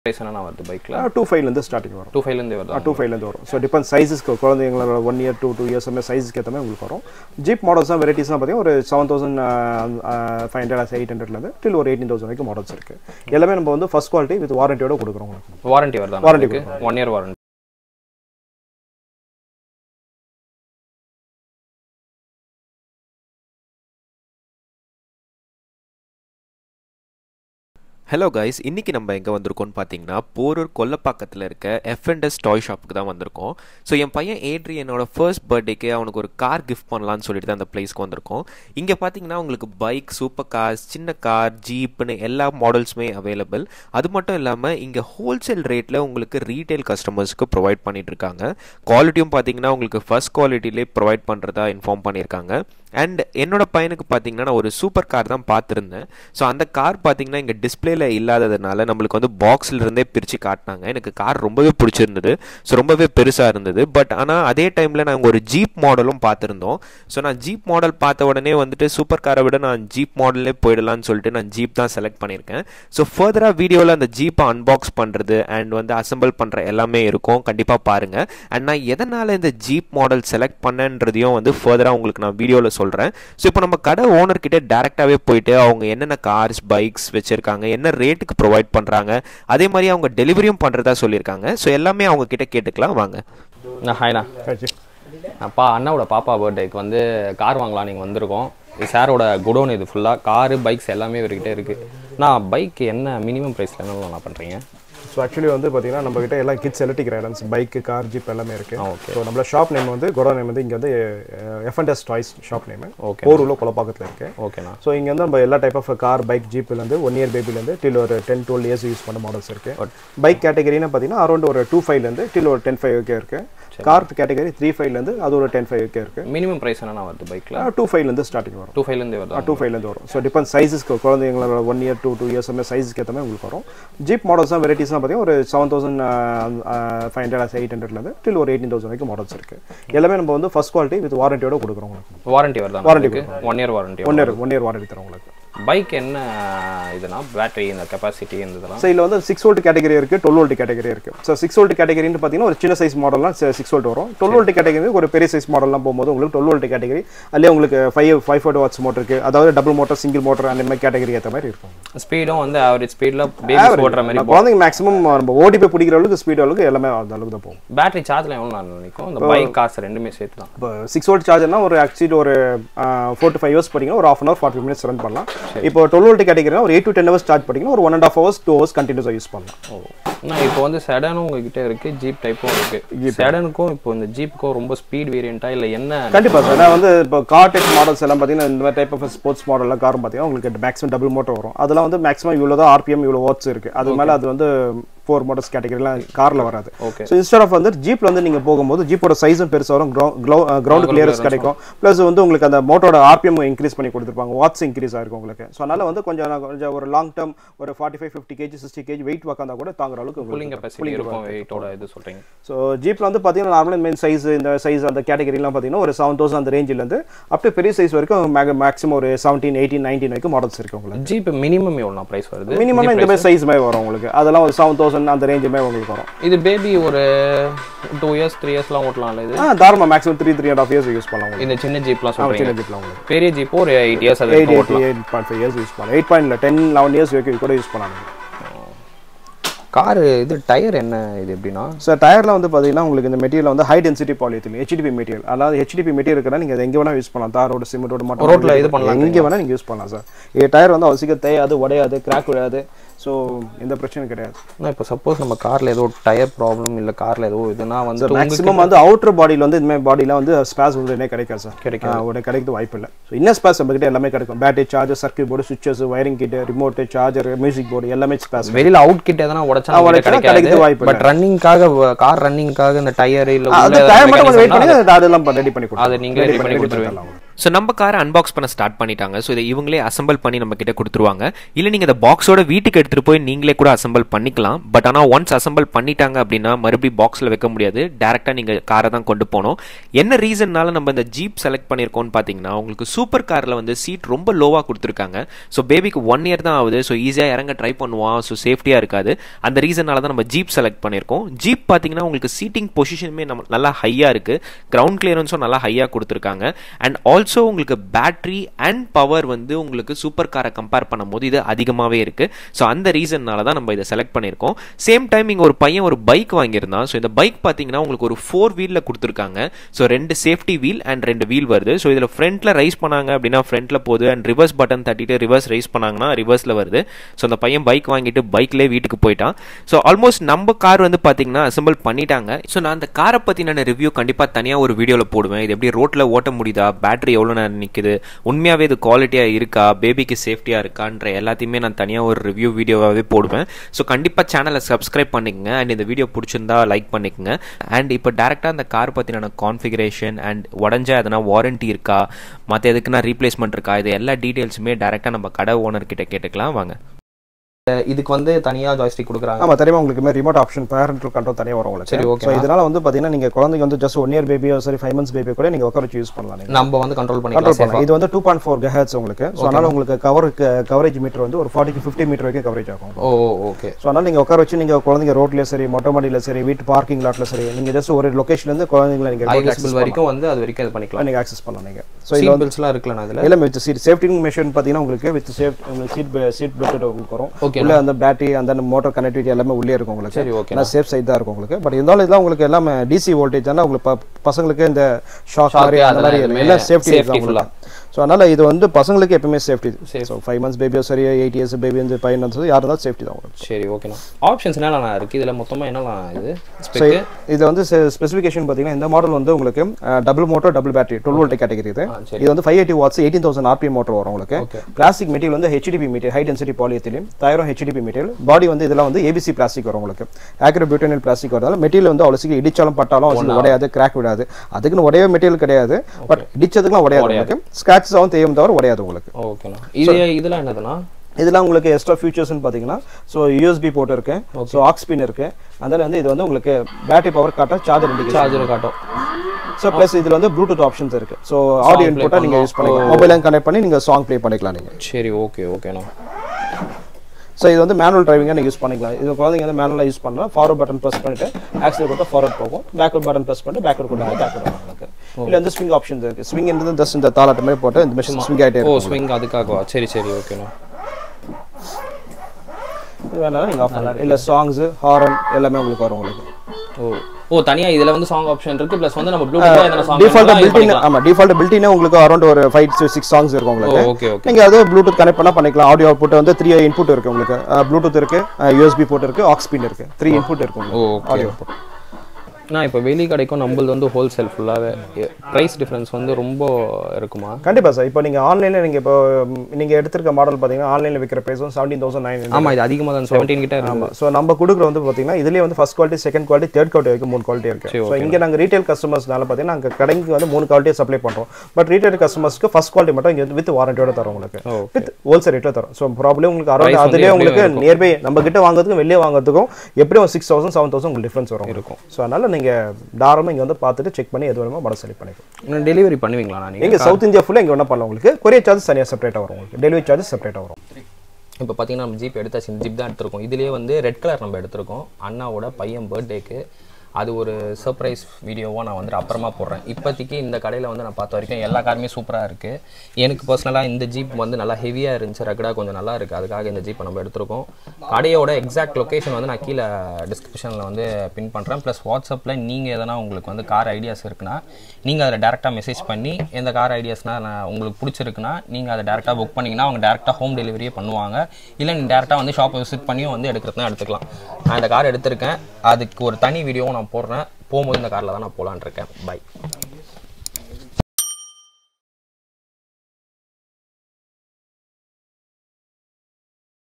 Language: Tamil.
ப்ரைஸ் என்னென்ன வருது பைக்கில் டூ ஃபைவ்லேருந்து ஸ்டார்டிங் வரும் டூ ஃபைவ்லேருந்து வருதா டூ ஃபைவ்லேருந்து வரும் ஸோ டிபெண்ட் சைஸஸ்க்கு குழந்தைங்களோட one year two two years மாதிரி சைஸ்க்கு ஏற்ற மாதிரி உங்களுக்கு வரும் ஜீப் மாடல்ஸ் தான் வெரைட்டிஸ்லாம் பார்த்தீங்கன்னா ஒரு seven thousand five hundred eight ஹண்ட்ரட்லேருந்து டில் ஒரு எயிட்டீன் தௌசண்ட் வரைக்கும் மாடல்ஸ் இருக்குது எல்லாமே நம்ம வந்து ஃபஸ்ட் குவாலிட்டி வித் வாரண்டியோட கொடுக்குறோம் உங்களுக்கு வாரண்டி வருதா Warranty உங்களுக்கு one year warranty hello guys இன்னைக்கு நம்ம எங்கே வந்திருக்கோம்னு பார்த்தீங்கன்னா போரூர் கொல்லப்பாக்கத்தில் இருக்க எஃப்என்எஸ் டாய் ஷாப்புக்கு தான் வந்திருக்கோம் ஸோ என் பையன் ஏட்ரி என்னோட ஃபர்ஸ்ட் பர்த்டேக்கு அவனுக்கு ஒரு கார் கிஃப்ட் பண்ணலான்னு சொல்லிட்டு தான் அந்த பிளேஸ்க்கு வந்திருக்கோம் இங்கே பார்த்தீங்கன்னா உங்களுக்கு பைக் சூப்பர் கார்ஸ் சின்ன கார் ஜீப்னு எல்லா மாடல்ஸுமே அவைலபிள் அது மட்டும் இல்லாமல் இங்கே ஹோல்சேல் ரேட்டில் உங்களுக்கு ரீட்டைல் கஸ்டமர்ஸ்க்கு ப்ரொவைட் பண்ணிட்டு இருக்காங்க குவாலிட்டியும் பார்த்தீங்கன்னா உங்களுக்கு ஃபர்ஸ்ட் குவாலிட்டிலே ப்ரொவைட் பண்ணுறதா இன்ஃபார்ம் பண்ணியிருக்காங்க அண்ட் என்னோட பையனுக்கு பார்த்தீங்கன்னா நான் ஒரு சூப்பர் கார் தான் பார்த்துருந்தேன் ஸோ அந்த கார் பார்த்தீங்கன்னா இங்கே டிஸ்பிளேல இல்லாததுனால நம்மளுக்கு வந்து பாக்ஸ்ல இருந்தே பிரித்து காட்டினாங்க எனக்கு கார் ரொம்பவே பிடிச்சிருந்தது ஸோ ரொம்பவே பெருசாக இருந்தது பட் ஆனால் அதே டைமில் நாங்கள் ஒரு ஜீப் மாடலும் பார்த்துருந்தோம் ஸோ நான் ஜீப் மாடல் பார்த்த உடனே வந்துட்டு சூப்பர் காரை விட நான் ஜீப் மாடலே போயிடலாம்னு சொல்லிட்டு நான் ஜீப் தான் செலக்ட் பண்ணியிருக்கேன் ஸோ ஃபர்தராக வீடியோவில் அந்த ஜீப்பை அன்பாக்ஸ் பண்ணுறது அண்ட் வந்து அசம்பிள் பண்ணுற எல்லாமே இருக்கும் கண்டிப்பாக பாருங்கள் அண்ட் நான் எதனால் இந்த ஜீப் மாடல் செலக்ட் பண்ணேன்றதையும் வந்து ஃபர்தராக உங்களுக்கு நான் வீடியோவில் சொல்கிறேன் ஸோ இப்போ நம்ம கடை ஓனர்கிட்ட டேரெக்டாகவே போயிட்டு அவங்க என்னென்ன கார்ஸ் பைக்ஸ் வச்சுருக்காங்க என்ன ரேட்டுக்கு ப்ரொவைட் பண்ணுறாங்க அதே மாதிரி அவங்க டெலிவரியும் பண்ணுறதா சொல்லியிருக்காங்க ஸோ எல்லாமே அவங்க கிட்ட கேட்டுக்கலாம் வாங்க நான் ஹாய்ண்ணா ஆச்சு அப்பா அண்ணாவோட பாப்பா பர்த்டேக்கு வந்து கார் வாங்கலாம் நீங்கள் வந்திருக்கோம் இது சாரோட குடோன் இது ஃபுல்லாக காரு பைக்ஸ் எல்லாமே இவர்கிட்ட இருக்குது நான் பைக் என்ன மினிமம் ப்ரைஸில் என்ன பண்ணுறீங்க ஸோ ஆக்சுவலி வந்து பார்த்தீங்கன்னா நம்ம கிட்ட எல்லாம் kids electric ride-ons bike car jeep எல்லாமே இருக்கு ஆ, okay. ஸோ நம்மள ஷாப் நேம் வந்து கோடா நேம் வந்து இங்கே வந்து FNS toys shop name Okay. போரூரில் குளப்பாக்கத்தில் இருக்கு ஓகேண்ணா ஸோ இங்கே வந்து நம்ம எல்லா டைப் ஆஃப் கார் பைக் ஜீப்லேருந்து ஒன் இயர் பேபிலேருந்து டில் ஒரு டென் டுவெல் இயர்ஸ் யூஸ் பண்ண மாடல்ஸ் இருக்கு பைக் கேட்டகரின்னு பார்த்தீங்கன்னா அரௌண்ட் ஒரு டூ ஃபைவ்லேருந்து டில் ஒரு டென் ஃபைவ் வரைக்கும் இருக்கு கார் கேட்டகரி த்ரீ ஃபைவ்லேருந்து அது ஒரு டென் ஃபைவ் வரைக்கும் இருக்கு மினிமம் ப்ரைஸ் என்னென்ன வருது பைக்கில் டூ ஃபைவ்லேருந்து ஸ்டார்டிங் வரும் டூ ஃபைவ்லேருந்து வருதா டூ ஃபைவ்லேருந்து வரும் ஸோ டிபெண்ட் சைஸஸ்க்கு குழந்தைங்களோட one year two two years மாதிரி சைஸ்க்கு ஏற்ற மாதிரி உங்களுக்கு வரும் ஜீப் மாடல்ஸ் தான் வெரைட்டிஸ்லாம் பார்த்தீங்கன்னா ஒரு seven thousand five hundred eight ஹண்ட்ரட்லேருந்து டில் ஒரு எயிட்டீன் தௌசண்ட் வரைக்கும் மாடல்ஸ் இருக்கு எல்லாமே நம்ம வந்து ஃபர்ஸ்ட் குவாலிட்டி வித் வாரண்டியோட கொடுக்குறோம் உங்களுக்கு வாரண்டி வருதா Warranty one year warranty one year one year warranty தரோம் உங்களுக்கு பைக் என்ன இதுனா பேட்டரி இந்த கெப்பாசிட்டி இந்த இதெல்லாம் ஸோ இதில் வந்து சிக்ஸ் வோல்ட் கேட்டகரி இருக்கு டுவெல் வோல்ட் கேட்டகரி இருக்கு ஸோ சிக்ஸ் வோல்ட் கேட்டகரின்னு பார்த்தீங்கன்னா ஒரு சின்ன சைஸ் மாடல்லாம் சிக்ஸ் வோல்ட் வரும் டுவெல் வோல்ட் கேட்டகரி ஒரு பெரிய சைஸ் மாடல்லாம் போகும்போது உங்களுக்கு டுவெல் வோல்ட் கேட்டகரி அதுலேயே உங்களுக்கு five five forty watts motor இருக்கு அதாவது டபுள் மோட்டர் சிங்கிள் மோட்டர் அந்த மாதிரி கேட்டகரி ஏற்ற மாதிரி இருக்கும் ஸ்பீடும் வந்து ஆவரேஜ் ஸ்பீடில் பேபி ஓட்டுற மாதிரி நம்ம குழந்தைங்க மேக்ஸிமம் நம்ம ஓடி போய் பிடிக்கிற அளவுக்கு ஸ்பீட் அளவுக்கு எல்லாமே அந்த அளவுக்கு தான் போகும் பேட்டரி சார்ஜில் எவ்வளோ நேரம் நிற்கும் இந்த பைக் காசு ரெண்டுமே சேர்த்து தான் இப்போ சிக்ஸ் வோல்ட் சார்ஜர்னா ஒரு ஆக்சுவலி ஒரு ஃபோர் டு ஃபைவ் ஹவர்ஸ் படிங்கன்னா ஒரு half an hour forty minutes run பண்ணலாம் இப்போ டுவெல் வோல்ட் கேட்டகரினா ஒரு eight to ten hours charge பண்ணிங்கன்னா ஒரு one and half hours two hours கண்டினியூஸாக யூஸ் பண்ணலாம் ஓ நான் இப்போ வந்து செடனும் உங்ககிட்ட இருக்கு ஜீப் டைப்பும் இருக்கு செடனுக்கும் இப்போ இந்த ஜீப்புக்கும் ரொம்ப ஸ்பீட் வேரியண்டா இல்லை என்ன கண்டிப்பா சார் நான் வந்து இப்போ கார் டெக் மாடல்ஸ் எல்லாம் பார்த்தீங்கன்னா இந்த மாதிரி டைப் ஆஃப் ஸ்போர்ட்ஸ் மாடல்லாம் காரும் பார்த்தீங்கன்னா உங்களுக்கு மேக்ஸிமம் டபுள் மோட்டர் வரும் அதெல்லாம் வந்து மேக்ஸிமம் இவ்வளோ தான் ஆர்பிஎம் இவ்வளோ வாட்ஸ் இருக்கு அது மேலே அது வந்து ஃபோர் மோட்டர்ஸ் கேட்டகரிலாம் காரில் வராது ஓகே ஸோ இன்ஸ்டெட் ஆஃப் வந்து ஜீப்ல வந்து நீங்கள் போகும்போது ஜீப்போட சைஸும் பெருசாக வரும் கிரவுண்ட் கிளியரன்ஸ் கிடைக்கும் ப்ளஸ் வந்து உங்களுக்கு அந்த மோட்டரோட ஆர்பிஎம் இன்க்ரீஸ் பண்ணி கொடுத்துருப்பாங்க வாட்ஸ் இன்க்ரீஸ் ஆயிருக்கும் உங்களுக்கு ஸோ அதனால வந்து கொஞ்சம் நான் கொஞ்சம் ஒரு லாங் டேர்ம் ஒரு forty five fifty KG sixty KG weight உக்காந்தா கூட தாங்குற அளவுக்கு கூலிங் உங்களுக்கு கெப்பாசிட்டி இருக்கும் வெயிட்டோட இது சொல்றீங்க ஸோ ஜீப்ல வந்து பார்த்தீங்கன்னா நார்மலாக மெயின் சைஸ் இந்த சைஸ் அந்த கேட்டகரிலாம் பார்த்தீங்கன்னா ஒரு செவன் தௌசண்ட் அந்த ரேஞ்சிலேருந்து அப் டு பெரிய சைஸ் வரைக்கும் மேக்ஸிமம் ஒரு செவன்டீன் எயிட்டீன் நைன்டீன் வரைக்கும் மாடல்ஸ் இருக்கு உங்களுக்கு ஜீப் மினிமம் எவ்வளோ ப்ரைஸ் வருது மினிமம் இந்த மாதிரி சைஸ் மாதிரி வரும் உங்களுக்கு அதெல்லாம் ஒரு செவன் தௌசண்ட் அந்த ரேஞ்சுமே உங்களுக்கு வரும் இது பேபி ஒரு டூ இயர்ஸ் த்ரீ இயர்ஸ்லாம் ஓட்டலாம்ல இது ஆ தாராளமாக maximum three three and half years use பண்ணலாம் உங்களுக்கு இந்த சின்ன ஜீப்லாம் சின்ன சொல்றீங்க ஜீப்லாம் உங்களுக்கு பெரிய ஜீப் ஒரு எயிட் இயர்ஸ் அது எயிட் வரைக்கும் எயிட் ஓட்டலாம் eight point five years use பண்ணலாம் eight point ten eleven years வரைக்கும் கூட யூஸ் பண்ணலாம் கார் இது டயர் என்ன இது எப்படின்னா சார் டயர்ல வந்து பார்த்தீங்கன்னா உங்களுக்கு இந்த மெட்டீரியல் வந்து ஹை டென்சிட்டி பாலியத்தில் ஹெச்டிபி மெட்டீரியல் அதாவது ஹெச்டிபி மெட்டீரியல் இருக்குன்னா நீங்கள் எங்கே வேணா யூஸ் பண்ணலாம் தாரோட சிமெண்டோட மட்டும் ரோட்ல இது பண்ணலாம் எங்கே வேணா நீங்கள் யூஸ் பண்ணலாம் சார் இது டயர் வந்து அவசியம் தேயாது உடையாது கிராக் விடாது ஸோ எந்த பிரச்சனையும் கிடையாது நான் இப்போ சப்போஸ் நம்ம கார்ல ஏதோ டயர் ப்ராப்ளம் இல்லை கார்ல ஏதோ இதுனா வந்து மேக்ஸிமம் வந்து அவுட்டர் பாடியில் வந்து இந்த மாதிரி பாடியில் வந்து ஸ்பேஸ் உடனே கிடைக்காது சார் கிடைக்காது. ஆ, உடனே கிடைக்கிறது வாய்ப்பு இல்லை ஸோ இன்னும் ஸ்பேஸ் நம்ம கிட்ட எல்லாமே கிடைக்கும் battery charger circuit board switches wiring kit remote charger music board எல்லாமே ஸ்பேஸ் வெளியில அவுட் கிட்ட எதனா உடைச்சா ஆ, நம்மகிட்ட உடைச்சா கிடைக்காது கிடைக்கிறது வாய்ப்பு பட் ரன்னிங்காக கார் ரன்னிங்காக இந்த டயர் இல்ல அது உள்ள டயர் மட்டும் கொஞ்சம் வெயிட் mechanism பண்ணி அது அதெல்லாம் ரெடி பண்ணி கொடுத்துருவோம் அதை நீங்களே ரெடி பண்ணி கொடுத்துருவீங்க ஸோ நம்ம காரை அன்பாக்ஸ் பண்ண ஸ்டார்ட் பண்ணிட்டாங்க ஸோ இதை இவங்களே அசம்பிள் பண்ணி நம்ம கிட்ட கொடுத்துருவாங்க இல்லை நீங்கள் இந்த பாக்ஸோட வீட்டுக்கு எடுத்துகிட்டு போய் நீங்களே கூட அசம்பிள் பண்ணிக்கலாம் பட் ஆனால் ஒன்ஸ் அசம்பிள் பண்ணிட்டாங்க அப்படின்னா மறுபடியும் பாக்ஸில் வைக்க முடியாது டேரெக்டாக நீங்கள் காரை தான் கொண்டு போகணும் என்ன ரீசன்னால நம்ம இந்த ஜீப் செலக்ட் பண்ணியிருக்கோம்னு பார்த்தீங்கன்னா உங்களுக்கு சூப்பர் காரில் வந்து சீட் ரொம்ப லோவாக கொடுத்துருக்காங்க ஸோ பேபிக்கு ஒன் இயர் தான் ஆகுது ஸோ ஈஸியாக இறங்க ட்ரை பண்ணுவான் ஸோ சேஃப்டியாக இருக்காது அந்த ரீசனால தான் நம்ம ஜீப் செலக்ட் பண்ணியிருக்கோம் ஜீப் பார்த்தீங்கன்னா உங்களுக்கு சீட்டிங் பொசிஷனுமே நம்ம நல்லா ஹையாக இருக்குது கிரவுண்ட் கிளியரன்ஸும் நல்லா ஹையாக கொடுத்துருக்காங்க அண்ட் ஆல்சோ உங்களுக்கு பேட்டரி அண்ட் பவர் வந்து உங்களுக்கு சூப்பர் காரை கம்பேர் பண்ணும்போது இது அதிகமாகவே இருக்குது ஸோ அந்த ரீசன்னால தான் நம்ம இதை செலக்ட் பண்ணியிருக்கோம் சேம் டைம் இங்கே ஒரு பையன் ஒரு பைக் வாங்கியிருந்தான் ஸோ இந்த பைக் பார்த்தீங்கன்னா உங்களுக்கு ஒரு ஃபோர் வீலில் கொடுத்துருக்காங்க ஸோ ரெண்டு சேஃப்டி வீல் அண்ட் ரெண்டு வீல் வருது ஸோ இதில் ஃப்ரண்ட்டில் ரைஸ் பண்ணாங்க அப்படின்னா ஃப்ரண்ட்டில் போகுது அண்ட் ரிவர்ஸ் பட்டன் தட்டிட்டு ரிவர்ஸ் ரைஸ் பண்ணாங்கன்னா ரிவர்ஸில் வருது ஸோ அந்த பையன் பைக் வாங்கிட்டு பைக்லேயே வீட்டுக்கு போயிட்டான் ஸோ ஆல்மோஸ்ட் நம்ம கார் வந்து பார்த்தீங்கன்னா அசம்பிள் பண்ணிட்டாங்க ஸோ நான் அந்த காரை பற்றின ரிவ்யூ கண்டிப்பாக தனியாக ஒரு வீடியோவில் போடுவேன் இது எப்படி ரோட்டில் ஓட்ட முடியுதா பேட்டரி எவ்வளோ நேரம் நிற்குது உண்மையாகவே இது குவாலிட்டியாக இருக்கா பேபிக்கு சேஃப்டியாக இருக்கான்ற எல்லாத்தையுமே நான் தனியாக ஒரு ரிவ்யூ வீடியோவாகவே போடுவேன் ஸோ கண்டிப்பாக சேனலை சப்ஸ்கிரைப் பண்ணிக்கங்க அண்ட் இந்த வீடியோ பிடிச்சிருந்தா லைக் பண்ணிக்கங்க அண்ட் இப்போ டேரெக்டாக அந்த கார் பற்றின கான்ஃபிகரேஷன் அண்ட் உடஞ்சா எதனா வாரண்டி இருக்கா மற்ற எதுக்குன்னா ரீப்ளேஸ்மெண்ட் இருக்கா இது எல்லா டீட்டெயில்ஸுமே டேரெக்டாக நம்ம கடை ஓனர் கிட்ட கேட்டுக்கலாம் வாங்க இதுக்கு வந்து தனியாக ஜாய்ஸ்டிக் கொடுக்குறாங்க ஆமா தெரியுமா உங்களுக்கு ரிமோட் ஆப்ஷன் பேரண்டல் கண்ட்ரோல் தனியாக வரும் உங்களுக்கு சரி, okay. ஸோ இதனால வந்து பாத்தீங்கன்னா நீங்க குழந்தைங்க வந்து ஜஸ்ட் ஒன் இயர் பேபியோ சரி ஃபைவ் மந்த்ஸ் பேபியோ கூட நீங்க உட்கார வச்சு யூஸ் பண்ணலாம் நீங்க நம்ம வந்து கண்ட்ரோல் கண்ட்ரோல் பண்ணிக்கலாம் பண்ணலாம் இது வந்து டூ பாயிண்ட் ஃபோர் ஹெட்ஸ் உங்களுக்கு ஸோ அதனால உங்களுக்கு கவர் கவரேஜ் மீட்டர் வந்து ஒரு ஃபார்ட்டி ஃபிஃப்டி மீட்டர் வரைக்கும் கவரேஜ் ஆகும் ஓ ஓகே ஸோ அதனால நீங்க உட்கார வச்சு நீங்க குழந்தைங்க ரோட்லயே சரி மொட்டை மாடியில சரி வீட்டு பார்க்கிங் லாட்ல சரி நீங்க ஜஸ்ட் ஒரு லொகேஷன்ல இருந்து குழந்தைங்களை நீங்க ஹை remote access விசிபிள் வரைக்கும் வந்து அது வரைக்கும் இது பண்ணிக்கலாம் நீங்க ஆக்சஸ் பண்ணலாம் நீங்க ஸோ சீட் பெல்ட்ஸ்லாம் இருக்குல்ல அதில் எல்லாமே வித் சீட் சேஃப்டி மெஷின் பார்த்தீங்கன்னா உங்களுக்கு வித் சேஃப் உங்களுக்கு சீட் சீட் பெல்ட் உங்களுக்கு வரும் Okay, உள்ள அந்த பேட்டரி அந்த மோட்டர் கனெக்டிவிட்டி எல்லாமே உள்ளே இருக்கும் உங்களுக்கு சரி, okay. நான் சேஃப் சைட் தான் இருக்கும் உங்களுக்கு பட் இருந்தாலும் இதெல்லாம் உங்களுக்கு எல்லாமே டிசி வோல்டேஜ் ஆனால் உங்களுக்கு ப- பசங்களுக்கு இந்த ஷாக் மாதிரி அந்த அதெல்லாம் மாதிரி எதுவுமே எல்லாம் சேஃப்டி safety தான் உங்களுக்கு ஸோ அதனால இது வந்து பசங்களுக்கு எப்பவுமே safety Safe. So five months பேபியோ சரி எயிட் இயர்ஸ் பேபி வந்து பையன் வந்து யார் இருந்தாலும் சேஃப்டி தான் உங்களுக்கு சரி ஓகேண்ணா ஆப்ஷன்ஸ் என்னெல்லாம் இருக்கு இதில் மொத்தமாக என்னலாம் இது ஸோ ஸ்பெக்கு இது வந்து ஸ்பெசிஃபிகேஷன் பார்த்தீங்கன்னா இந்த மாடல் வந்து உங்களுக்கு double motor double battery twelve volt category இது ஆ, சரி. இது வந்து five eighty watts eighteen thousand RPM motor வரும் உங்களுக்கு Okay. பிளாஸ்டிக் மெட்டீரியல் வந்து ஹெச்டிபி மெட்டீரியல் ஹை டென்சிட்டி பாலியத்திலும் தயாரம் ஹெச்டிபி மெட்டீரியல் பாடி வந்து இதெல்லாம் வந்து ஏபிசி பிளாஸ்டிக் வரும் உங்களுக்கு ஆக்ரோ பியூட்டனில் பிளாஸ்டிக் வரதால மெட்டீரியல் வந்து அவ்வளோ சீக்கிரம் இடிச்சாலும் பட்டாலும் அவ்வளோ உடையாது கிராக் விடாது அதுக்குன்னு உடையவே மெட்டீரியல் கிடையாது பட் இடிச்சதுக்குலாம் உடையாது உங்களுக்கு ஸ்கிராச்சஸ் ஆகும் தேயும் தவிர உடையாது உங்களுக்கு ஓகேண்ணா இது இதெல்லாம் என்னதுண்ணா இதெல்லாம் உங்களுக்கு எக்ஸ்ட்ரா ஃபியூச்சர்ஸ்னு பார்த்தீங்கன்னா ஸோ யூஎஸ்பி போர்ட் இருக்கு ஸோ ஆக்ஸ் பின் இருக்கு அதனால வந்து இது வந்து உங்களுக்கு பேட்டரி பவர் காட்ட சார்ஜர் இண்டிகேஷன் சார்ஜர் காட்டும் ஸோ ப்ளஸ் இதுல வந்து ப்ளூடூத் ஆப்ஷன்ஸ் இருக்கு ஸோ ஆடியோ play இன்புட்டா நீங்க பண்ணலாம். யூஸ் பண்ணிக்கலாம் மொபைல் கனெக்ட் பண்ணி நீங்க சாங் ப்ளே பண்ணிக்கலாம் நீங்க சரி ஓகே ஓகேண்ணா ஸோ இது வந்து மேனுவல் டிரைவிங்காக நீங்கள் யூஸ் பண்ணிக்கலாம் இது குழந்தைங்க வந்து மேனுவலாக யூஸ் பண்ணலாம் ஃபார்வர்ட் பட்டன் ப்ரெஸ் பண்ணிட்டு ஆக்சில் கொடுத்தா ஃபார்வர்ட் போகும் பேக்வர்ட் பட்டன் ப்ரெஸ் பண்ணிட்டு பேக்வர்ட் கொடுத்தா பேக்வர்ட் வரும் உங்களுக்கு இல்லை வந்து ஸ்விங் ஆப்ஷன்ஸ் இருக்கு ஸ்விங் இருந்து ஜஸ்ட் இந்த தாளாட்ட மாதிரி போட்டு இந்த மிஷின் ஸ்விங் ஆகிட்டே ஓ இருக்கும் ஸ்விங் அதுக்காகவா சரி சரி ஓகேண்ணா இது வேணாலும் நீங்கள் ஆஃப் பண்ணலாம் இல்லை சாங்ஸ் ஹாரன் எல்லாமே உங்களுக்கு வரும் உங்களுக்கு ஓ ஓ தனியா இதுல வந்து சாங் ஆப்ஷன் இருக்கு ப்ளஸ் வந்து நம்ம ப்ளூடூத்ல எதனா சாங் டிஃபால்ட்டாக பில்டின் ஆமாம் டிஃபால்ட் பில்டினே உங்களுக்கு அரௌண்ட் ஒரு ஃபைவ் டு சிக்ஸ் சாங்ஸ் இருக்கும் உங்களுக்கு ஓகே ஓகே நீங்க அது ப்ளூடூத் கனெக்ட் பண்ணா பண்ணிக்கலாம் ஆடியோ அவுட்புட் வந்து த்ரீ இன்புட் இருக்கு உங்களுக்கு ப்ளூடூத் இருக்கு யூஎஸ்பி போர்ட் இருக்கு ஆக்ஸ் பின் இருக்கு த்ரீ இன்புட் இருக்கு உங்களுக்கு ஓகே ஆடியோ அவுட்புட் நான் இப்போ வெளி கடைக்கும் நம்மளது வந்து ஹோல்சேல் ஃபுல்லாகவே ப்ரைஸ் டிஃப்ரென்ஸ் வந்து ரொம்ப இருக்குமா கண்டிப்பா சார் இப்போ நீங்க ஆன்லைன்ல நீங்க இப்போ ம், நீங்க எடுத்திருக்க மாடல் பாத்தீங்கன்னா ஆன்லைன்ல விற்கிற பிரைஸ் வந்து செவன்டீன் தௌசண்ட் நைன் ஆமா இது அதிகமாக தான் செவன்டீன் கிட்ட இருக்கு ஆமா ஸோ நம்ம கொடுக்குற வந்து பாத்தீங்கன்னா இதுலயே வந்து first quality second quality third quality வரைக்கும் மூணு குவாலிட்டி இருக்கு ஸோ இங்க நாங்க ரீட்டைல் கஸ்டமர்ஸ்னால பாத்தீங்கன்னா நாங்க கடைக்கு வந்து மூணு குவாலிட்டியை சப்ளை பண்றோம் பட் ரீட்டைல் கஸ்டமர்ஸ்க்கு ஃபர்ஸ்ட் குவாலிட்டி மட்டும் இங்க வித் வாரண்டியோட தரோம் உங்களுக்கு ஓ வித் ஹோல்சேல் ரேட்ல தரோம் ஸோ ப்ராப்ளம் உங்களுக்கு Price அரௌண்ட் வந்து அதுலயே எப்படியும் உங்களுக்கு நியர்பை நம்ம கிட்ட வாங்குறதுக்கும் வெளியே வாங்குறதுக்கும் எப்படியும் சிக்ஸ் தௌசண்ட் செவன் தௌசண்ட் உங்களுக்கு டிஃபரன்ஸ் வரும் இருக்கும். ஸோ அதனால நீங்க தாராளமா இங்க வந்து பார்த்துட்டு செக் பண்ணி எது வேணுமோ மடம் செலக்ட் பண்ணிக்கலாம் டெலிவரி பண்ணுவீங்களா நான் எங்க சவுத் இந்தியா ஃபுல்லா இங்க வேணா பண்ணலாம் உங்களுக்கு கொரியர் சார்ஜ் தனியா செப்பரேட்டா வரும் உங்களுக்கு டெலிவரி சார்ஜ் செப்பரேட்டா வரும் இப்போ பார்த்தீங்கன்னா நம்ம ஜீப் எடுத்தாச்சு இந்த ஜீப் தான் எடுத்திருக்கோம் இதுலேயே வந்து ரெட் கலர் நம்ம எடுத்திருக்கோம் அண்ணாவோட பையன் பர்த்டேக்கு அது ஒரு சர்ப்ரைஸ் வீடியோவாக நான் வந்துட்டு அப்புறமா போடுறேன் இப்போதைக்கு இந்த கடையில் வந்து நான் பார்த்த வரைக்கும் எல்லா காருமே சூப்பராக இருக்குது எனக்கு பர்சனலாக இந்த ஜீப் வந்து நல்லா ஹெவியாக இருந்துச்சு ரகடாக கொஞ்சம் நல்லா இருக்குது அதுக்காக இந்த ஜீப்பை நம்ம எடுத்திருக்கோம் கடையோட எக்ஸாக்ட் லொக்கேஷன் வந்து நான் கீழே டிஸ்கிரிப்ஷனில் வந்து பின் பண்ணுறேன் ப்ளஸ் வாட்ஸ்அப்பில் நீங்கள் எதனா உங்களுக்கு வந்து கார் ஐடியாஸ் இருக்குன்னா நீங்கள் அதில் டேரெக்டாக மெசேஜ் பண்ணி எந்த கார் ஐடியாஸ்னால் நான் உங்களுக்கு பிடிச்சிருக்குன்னா நீங்கள் அதை டேரெக்டாக புக் பண்ணிங்கன்னா அவங்க டேரெக்டாக ஹோம் டெலிவரியே பண்ணுவாங்க இல்லை நீங்கள் டேரெக்டாக வந்து ஷாப்பை விசிட் பண்ணியும் வந்து எடுக்கிறதுனா எடுத்துக்கலாம் நான் இந்த கார் எடுத்திருக்கேன் அதுக்கு ஒரு தனி வீடியோவும் நான் போடுறேன் போகும்போது இந்த காரில் தான் நான் போகலான்னு இருக்கேன் பை